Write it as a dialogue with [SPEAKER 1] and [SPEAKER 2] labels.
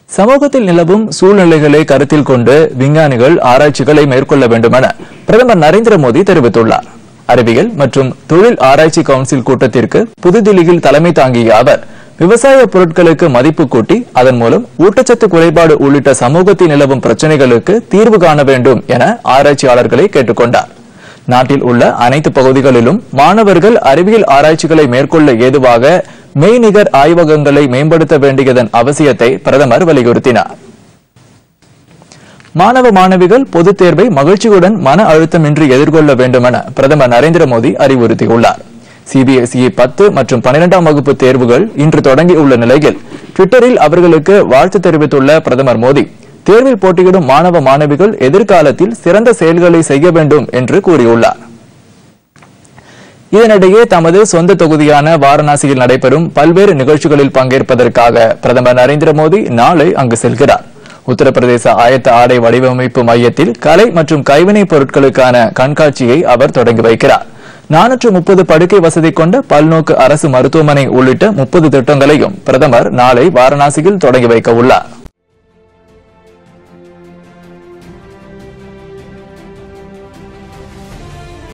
[SPEAKER 1] சமூகத்தில் நிலவும் சூழ்நிலைகளை கருத்தில் கொண்டு விஞ்ஞானிகள் ஆராய்ச்சிகளை மேற்கொள்ள வேண்டுமென பிரதமர் நரேந்திர மோடி தெரிவித்துள்ளார் அறிவியல் மற்றும் தொழில் ஆராய்ச்சி கவுன்சில் கூட்டத்திற்கு புதுதில்லியில் தலைமை தாங்கிய அவர் விவசாய பொருட்களுக்கு மதிப்பு கூட்டி அதன் மூலம் ஊட்டச்சத்து குறைபாடு உள்ளிட்ட சமூகத்தில் நிலவும் பிரச்சனைகளுக்கு தீர்வு காண வேண்டும் என ஆராய்ச்சியாளர்களை கேட்டுக் கொண்டார் நாட்டில் உள்ள அனைத்து பகுதிகளிலும் மாணவர்கள் அறிவியல் ஆராய்ச்சிகளை மேற்கொள்ள ஏதுவாக மெய்நிகர் ஆய்வகங்களை மேம்படுத்த வேண்டியதன் அவசியத்தை பிரதமர் வலியுறுத்தினார் மாணவ மாணவிகள் பொதுத் தேர்வை மகிழ்ச்சியுடன் மன அழுத்தமின்றி எதிர்கொள்ள வேண்டுமென பிரதமர் நரேந்திர மோடி அறிவுறுத்தியுள்ளார் சிபிஎஸ்இ பத்து மற்றும் பன்னிரெண்டாம் வகுப்பு தேர்வுகள் இன்று தொடங்கியுள்ள நிலையில் ட்விட்டரில் அவர்களுக்கு வாழ்த்து தெரிவித்துள்ள பிரதமர் மோடி தேர்வில் போட்டியிடும் மாணவ மாணவிகள் எதிர்காலத்தில் சிறந்த செயல்களை செய்ய வேண்டும் என்று கூறியுள்ளார் இதனிடையே தமது சொந்த தொகுதியான வாரணாசியில் நடைபெறும் பல்வேறு நிகழ்ச்சிகளில் பங்கேற்பதற்காக பிரதமர் நரேந்திர மோடி நாளை அங்கு செல்கிறார் உத்தரப்பிரதேச ஆயத்த ஆடை வடிவமைப்பு மையத்தில் கலை மற்றும் கைவினைப் பொருட்களுக்கான கண்காட்சியை அவர் தொடங்கி வைக்கிறார் நானூற்று முப்பது படுக்கை வசதி கொண்ட பல்நோக்கு அரசு மருத்துவமனை உள்ளிட்ட முப்பது திட்டங்களையும் பிரதமர் நாளை வாரணாசியில் தொடங்கி வைக்க உள்ளார்